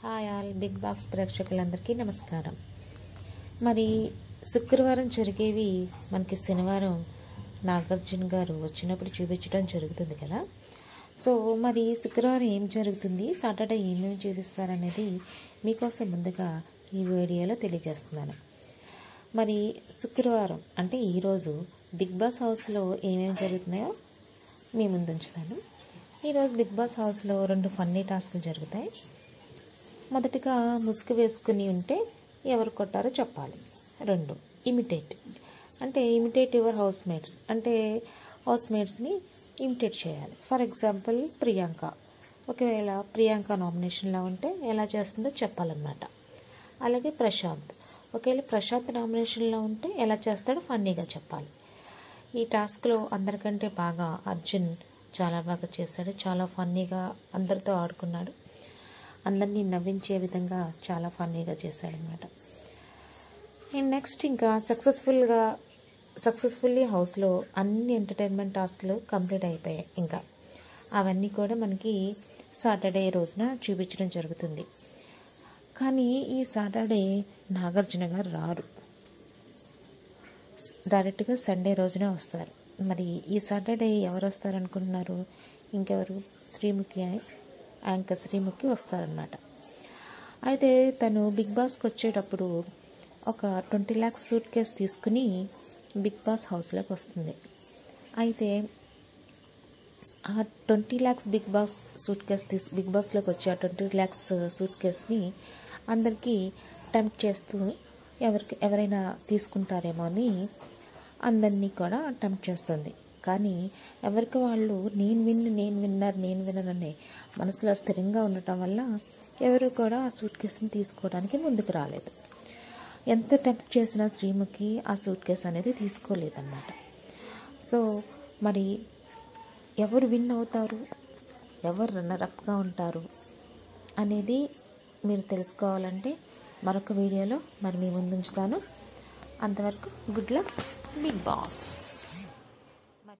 hi all big box ప్రేక్షకులందరికీ నమస్కారం మరి శుక్రవారం జరిగేవి మనకి శనివారం నాగార్జున గారు వచ్చినప్పుడు చూపించడం జరుగుతుంది కదా సో మరి శుక్రవారం ఏం జరుగుతుంది సాటర్డే ఏమేమి చూపిస్తారనేది మీకోసం ముందుగా ఈ వీడియోలో తెలియజేస్తున్నాను మరి శుక్రవారం అంటే ఈరోజు బిగ్ బాస్ హౌస్లో ఏమేమి జరుగుతున్నాయో మీ ముందు ఉంచుతాను ఈరోజు బిగ్ బాస్ హౌస్లో రెండు ఫన్నీ టాస్క్లు జరుగుతాయి మొదటిగా ముసుగు వేసుకుని ఉంటే ఎవరు కొట్టారో చెప్పాలి రెండు ఇమిటేట్ అంటే ఇమిటేట్ యువర్ హౌస్ మేట్స్ అంటే హౌస్ మేట్స్ని ఇమిటేట్ చేయాలి ఫర్ ఎగ్జాంపుల్ ప్రియాంక ఒకవేళ ప్రియాంక నామినేషన్లో ఉంటే ఎలా చేస్తుందో చెప్పాలన్నమాట అలాగే ప్రశాంత్ ఒకవేళ ప్రశాంత్ నామినేషన్లో ఉంటే ఎలా చేస్తాడో ఫన్నీగా చెప్పాలి ఈ టాస్క్లో అందరికంటే బాగా అర్జున్ చాలా బాగా చేశాడు చాలా ఫన్నీగా అందరితో ఆడుకున్నాడు అందరినీ నవ్వించే విధంగా చాలా ఫన్నీగా చేశాడనమాట అండ్ నెక్స్ట్ ఇంకా సక్సెస్ఫుల్గా సక్సెస్ఫుల్లీ హౌస్లో అన్ని ఎంటర్టైన్మెంట్ టాస్క్లు కంప్లీట్ అయిపోయాయి ఇంకా అవన్నీ కూడా మనకి సాటర్డే రోజున చూపించడం జరుగుతుంది కానీ ఈ సాటర్డే నాగార్జున గారు రారు డైరెక్ట్గా సండే రోజునే వస్తారు మరి ఈ సాటర్డే ఎవరు వస్తారు అనుకుంటున్నారు ఇంకెవరు శ్రీముఖి యాంకర్ శ్రీముఖి వస్తారనమాట అయితే తను బిగ్ బాస్కి వచ్చేటప్పుడు ఒక ట్వంటీ ల్యాక్స్ సూట్ కేస్ తీసుకుని బిగ్ బాస్ హౌస్లోకి వస్తుంది అయితే ఆ twenty lakhs big boss suitcase తీసు బిగ్ బాస్లోకి వచ్చి ఆ ట్వంటీ ల్యాక్స్ సూట్ కేస్ని అందరికీ టెంప్ట్ చేస్తూ ఎవరికి ఎవరైనా తీసుకుంటారేమో అని అందరినీ కూడా టెంప్ట్ చేస్తుంది కానీ ఎవరికి వాళ్ళు నేను విన్ నేను విన్నర్ నేను విన్నర్ అనే మనసులో స్థిరంగా ఉండటం వల్ల ఎవరు కూడా ఆ సూట్ కేసుని తీసుకోవడానికి ముందుకు రాలేదు ఎంత టెంప్ట్ చేసినా శ్రీముఖి ఆ సూట్ కేసు అనేది తీసుకోలేదన్నమాట సో మరి ఎవరు విన్ అవుతారు ఎవరు రన్నరప్గా ఉంటారు అనేది మీరు తెలుసుకోవాలంటే మరొక వీడియోలో మరి మీ ముందు ఉంచుతాను అంతవరకు గుడ్ లక్ బిగ్ బాస్